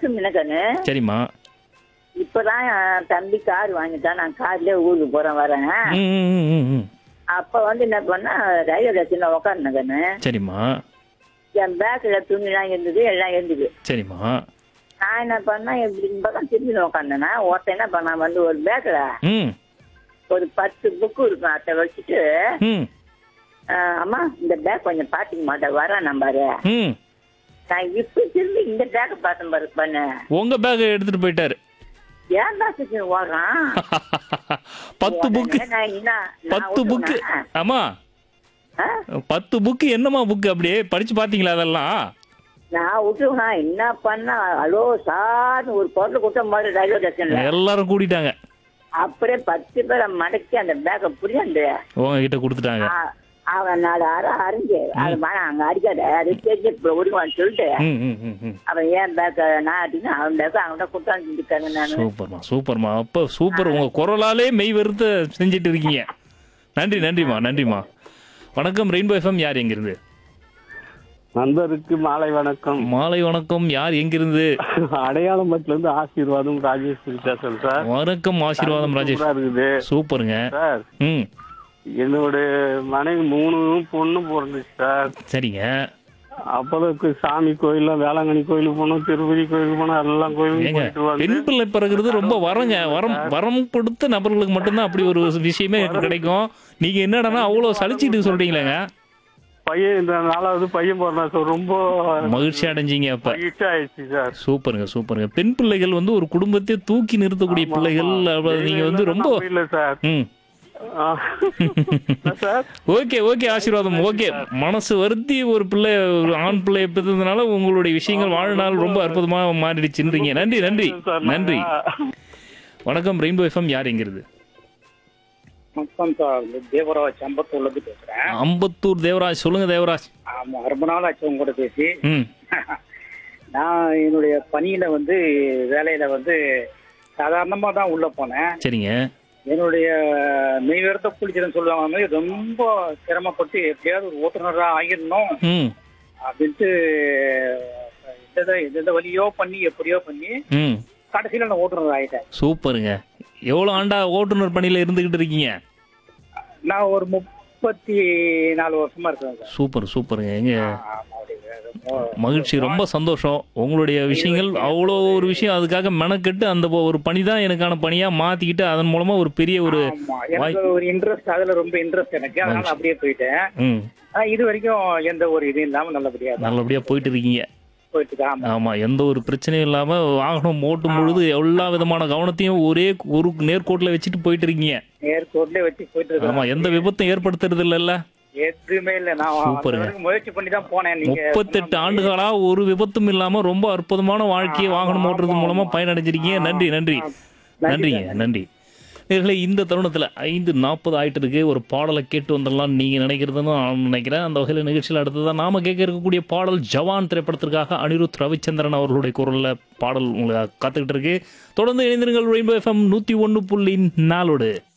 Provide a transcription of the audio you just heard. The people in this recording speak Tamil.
வச்சிருந்தேன் கண்ணு சரிம்மா இப்பதான் என் தம்பி கார் வாங்கிட்டான் நான் கார்லயே ஊருக்கு போறேன் வரேன் ம் ம், ம், ம், ம். அப்ப வந்து என்ன பண்ணா ரயில்வே ஸ்டேஷன்ல உட்காருந்தேன் கண்ணு சரிம்மா என் பேக்ல துணிலாம் இருந்தது எல்லாம் இருந்தது சரிம்மா நான் என்ன பண்ணா இப்படி இந்த பக்கம் திரும்பி உட்காந்தேன்னா ஒருத்தன் என்ன பண்ணா வந்து ஒரு பேக்ல ம் ஒரு பத்து புக்கு இருக்கும் அதை வச்சுட்டு ம் ஆஹ், அம்மா இந்த பேக் கொஞ்சம் பாத்துக்க மாட்டேன் வரேன் நம்பாரு ம் நான் இப்ப திரும்பி இந்த பேக் பார்த்தேன் பாரு பண்ண உங்க பேக் எடுத்துட்டு போயிட்டாரு ஏன் தான் சுத்தி ஓடுறான் பத்து புக்கு உடனே நான் என்ன நான் பத்து புக்கு விட்டுருவேனா? ஆமா ஆ? பத்து புக்கு என்னம்மா புக்கு அப்படியே படிச்சு பாத்தீங்களா அதெல்லாம் நான் விட்டுருவேனா என்ன பண்ணா அலோ சார்னு ஒரு பொருள் கொடுத்த மாதிரி ரயில்வே ஸ்டேஷன்ல எல்லாரும் கூட்டிட்டாங்க அப்படியே பத்து பேரை மடக்கி அந்த பேக்கை புரியாந்து உங்ககிட்ட கொடுத்துட்டாங்க அவன் நாலு அரை அரைஞ்சு அது மேலே அங்க அடிக்காத அது தெரிஞ்சு இப்ப ஒடுவான்னு சொல்லிட்டு ம் ம் ம் ம் அவன் ஏன் பேக்க நான் அடினா அவன் பேக்க அவன்கிட்ட கொடுத்தான்னு இருக்காங்க நான் சூப்பர்மா சூப்பர்மா அப்போ சூப்பர் உங்க குரலாலே மெய் வெறுத்து செஞ்சுட்டு இருக்கீங்க நன்றி நன்றிம்மா நன்றிம்மா வணக்கம் ரெயின்போ எஃப்எம் யார் எங்கிருந்து நண்பருக்கு மாலை வணக்கம் மாலை வணக்கம் யார் எங்கிருந்து அடையாளம் பட்டில இருந்து ஆசீர்வாதம் ராஜேஷ் பேசுறேன் சார் வணக்கம் ஆசீர்வாதம் ராஜேஷ் சூப்பரா இருக்குது சூப்பருங்க சார் ம் என்னோட மனைவி மூணு பொண்ணு பிறந்துச்சு சார் சரிங்க அப்போதான் சாமி கோயில்லாம் வேளாங்கண்ணி கோயிலுக்கு போனோம் திருப்பதி கோயிலுக்கு போனோம் எல்லாம் கோயிலுக்கு ஏங்க போயிட்டு வந்து பெண் பிள்ளை பிறகுறது ரொம்ப வரங்க வரம் வரம் கொடுத்த நபர்களுக்கு மட்டும்தான் அப்படி ஒரு விஷயமே கிடைக்கும் நீங்க என்னடான்னா அவ்வளவு சலிச்சிட்டு சொல்றீங்களேங்க பையன் இந்த நாலாவது பையன் பிறந்தான் சார் ரொம்ப மகிழ்ச்சி அடைஞ்சீங்க அப்ப மகிழ்ச்சி ஆயிடுச்சு சார் சூப்பருங்க சூப்பருங்க பெண் பிள்ளைகள் வந்து ஒரு குடும்பத்தை தூக்கி நிறுத்தக்கூடிய பிள்ளைகள் அப்ப நீங்க வந்து ரொம்ப இல்ல சார் ம் ஆ. என்ன சார் ஓகே ஓகே ஆசீர்வாதம் ஓகே மனசு வருத்தி ஒரு பிள்ளை ஒரு ஆண் பிள்ளையை பெற்றதுனால உங்களுடைய விஷயங்கள் வாழ்நாள் ரொம்ப அற்புதமா மாறிடுச்சுன்றீங்க நன்றி நன்றி சார், நன்றி நான் வணக்கம் ரெயின்போ எஃப்எம் யார் எங்கிறது வணக்கம் சார் தேவராஜ் அம்பத்தூர்ல இருந்து பேசுறேன் அம்பத்தூர் தேவராஜ் சொல்லுங்க தேவராஜ் ஆமா ரொம்ப நாள் ஆச்சு உங்க கூட பேசி ம் நான் என்னுடைய பணியில வந்து வேலையில வந்து சாதாரணமா தான் உள்ள போனேன் சரிங்க என்னுடைய மெய்வெறுத்த குளிச்சதுன்னு சொல்லுவாங்க அந்த மாதிரி ரொம்ப சிரமப்பட்டு எப்படியாவது ஒரு ஓட்டுநரா ஆகிடணும் ம் அப்படின்ட்டு எந்த எந்த வழியோ பண்ணி எப்படியோ பண்ணி ம் கடைசியில நான் ஓட்டுநர் ஆயிட்டேன் சூப்பருங்க எவ்வளோ ஆண்டா ஓட்டுநர் பணியில் இருந்துகிட்டு இருக்கீங்க நான் ஒரு முப்பத்தி நாலு வருஷமா இருக்கேன் சார் சூப்பர் சூப்பருங்க எங்க ஆமா, அப்படியே ரொம்ப மகிழ்ச்சி ரொம்ப சந்தோஷம் உங்களுடைய விஷயங்கள் அவ்வளோ ஒரு விஷயம் அதுக்காக மெனக்கெட்டு அந்த ஒரு பணி தான் எனக்கான பணியா மாத்திக்கிட்டு அதன் மூலமா ஒரு பெரிய ஒரு ஆமா எனக்கு ஒரு இன்ட்ரெஸ்ட் அதுல ரொம்ப இன்ட்ரெஸ்ட் எனக்கு அதனால அப்படியே போயிட்டேன் ம் ஆனா இது வரைக்கும் எந்த ஒரு இதுவும் இல்லாம நல்லபடியா தான் நல்லபடியா போயிட்டு இருக்கீங்க போயிட்டு தான் ஆமா ஆமா எந்த ஒரு பிரச்சனையும் இல்லாம வாகனம் ஓட்டும் பொழுது எல்லா விதமான கவனத்தையும் ஒரே ஒரு நேர்கோட்டில் வச்சுட்டு போயிட்டு இருக்கீங்க நேர்கோட்ல வச்சு போயிட்டு ஆமா இருக்கேன் எந்த விபத்தும் ஏற்படுத்துறது இல்லைல்ல எதுவுமே இல்ல நான் சூப்பருங்க. அந்த வரைக்கும் முயற்சி பண்ணி தான் போனேன் நீங்க முப்பத்தெட்டு ஆண்டுகளா ஒரு விபத்தும் இல்லாம ரொம்ப அற்புதமான வாழ்க்கையை வாகனம் ஓட்டுறது மூலமா பயனடைஞ்சிருக்கீங்க நன்றி நன்றி நன்றிங்க நன்றி நேர்களே இந்த தருணத்தில் ஐந்து நாற்பது ஆயிட்டு இருக்கு ஒரு பாடலை கேட்டு வந்துடலாம் நீங்கள் நினைக்கிறதுன்னு நான் நினைக்கிறேன் அந்த வகையில் நிகழ்ச்சியில் அடுத்ததான் நாம கேட்க இருக்கக்கூடிய பாடல் ஜவான் திரைப்படத்திற்காக அனிருத் ரவிச்சந்திரன் அவர்களுடைய குரலில் பாடல் உங்களுக்கு காத்துக்கிட்டு இருக்கு தொடர்ந்து இணைந்திருங்கள் ரெயின்போ எஃப்எம் நூற்றி ஒன்று புள்ளி நாலோடு